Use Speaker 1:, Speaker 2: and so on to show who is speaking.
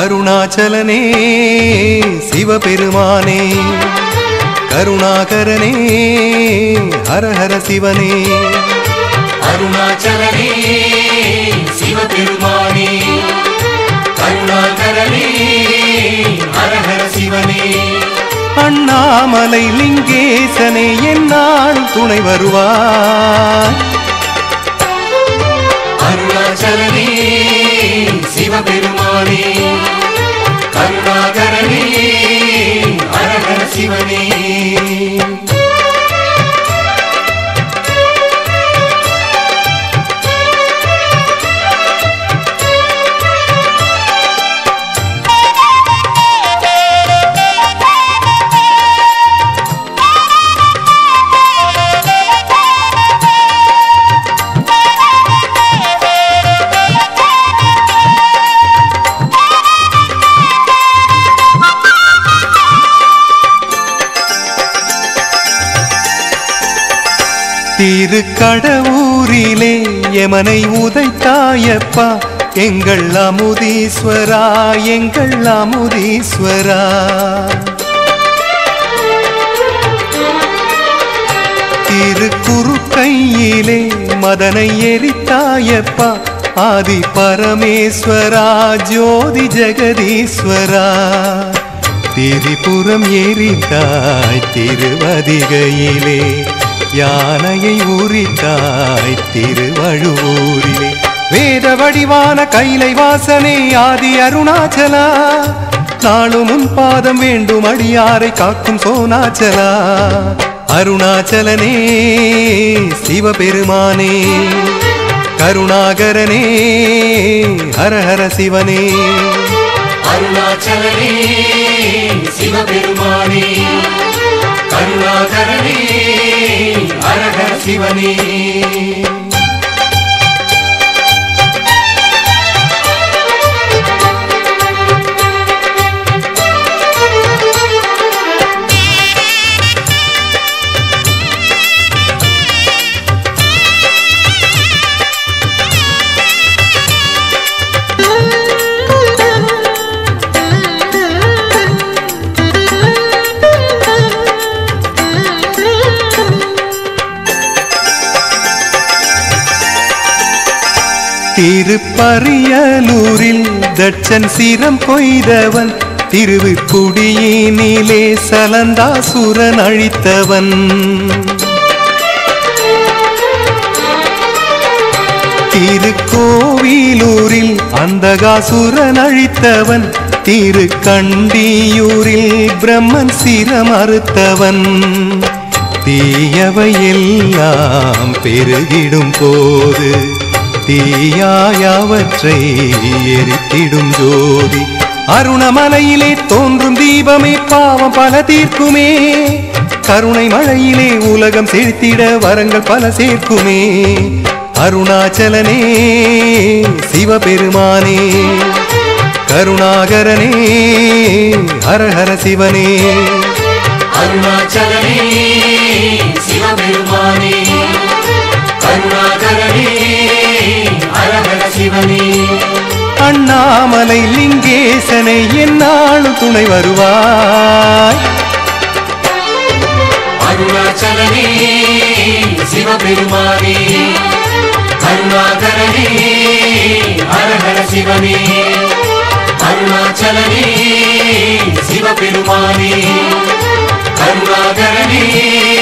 Speaker 1: அருணாச்சலனே சிவபெருமானே கருணாகரனே ஹரஹர சிவனே
Speaker 2: அருணாச்சலனே சிவபெருமானே கருணாகரனே ஹரஹர சிவனே
Speaker 1: அண்ணாமலை லிங்கேசனே என்னால் துணை வருவாய்
Speaker 2: அருணாச்சலனே சிவபெருமானே கருணாகரனே ஹரஹர சிவனே
Speaker 1: திருக்கடவூரிலே யமனை உதைத்தாயப்பா எங்கள் அமுதீஸ்வரா எங்கள் அமுதீஸ்வரா திருக்குறுக்கையிலே மதனை எரித்தாயப்பா ஆதி பரமேஸ்வரா ஜோதி ஜெகதீஸ்வரா திரிபுரம் எரித்தாய் திருவதிகையிலே யானையை உரித்தாய் திருவழுவூரிலே வேத வடிவான கைலை வாசனே ஆதி அருணாச்சலா நாளும் உன் பாதம் வேண்டும் அடியாரை காக்கும் சோனாச்சலா அருணாச்சலனே சிவபெருமானே கருணாகரனே ஹரஹர சிவனே
Speaker 2: அருணாச்சலனே சிவபெருமானே கருணாகரனே ஹரஹர சிவனே
Speaker 1: திருப்பரியலூரில் தட்சன் சிரம் கொய்தவன் திருவுக்குடியினிலே சலந்தாசுரன் அழித்தவன் திருக்கோவிலூரில் அந்தகாசுரன் அழித்தவன் திருக்கண்டியூரில் பிரம்மன் சிரம் அறுத்தவன் தீயவையெல்லாம் பெருகிடும் போது தீயாயவற்றை எரித்திடும் ஜோதி அருணமலையிலே தோன்றும் தீபமே பாவம் பல தீர்க்குமே கருணை மழையிலே உலகம் செழித்திட வரங்கள் பல சேர்க்குமே அருணாச்சலனே சிவபெருமானே கருணாகரனே ஹரஹர சிவனே
Speaker 2: அருணாச்சலனே சிவபெருமானே கருணாகரனே ஹரஹர சிவனே
Speaker 1: அண்ணாமலை லிங்கேசனை என்னாலும் துணை வருவாய்
Speaker 2: அருணாச்சலனே சிவபெருமானே கருணாகரனே ஹரஹர சிவனே அருணாச்சலனே சிவபெருமானே கருணாகரனே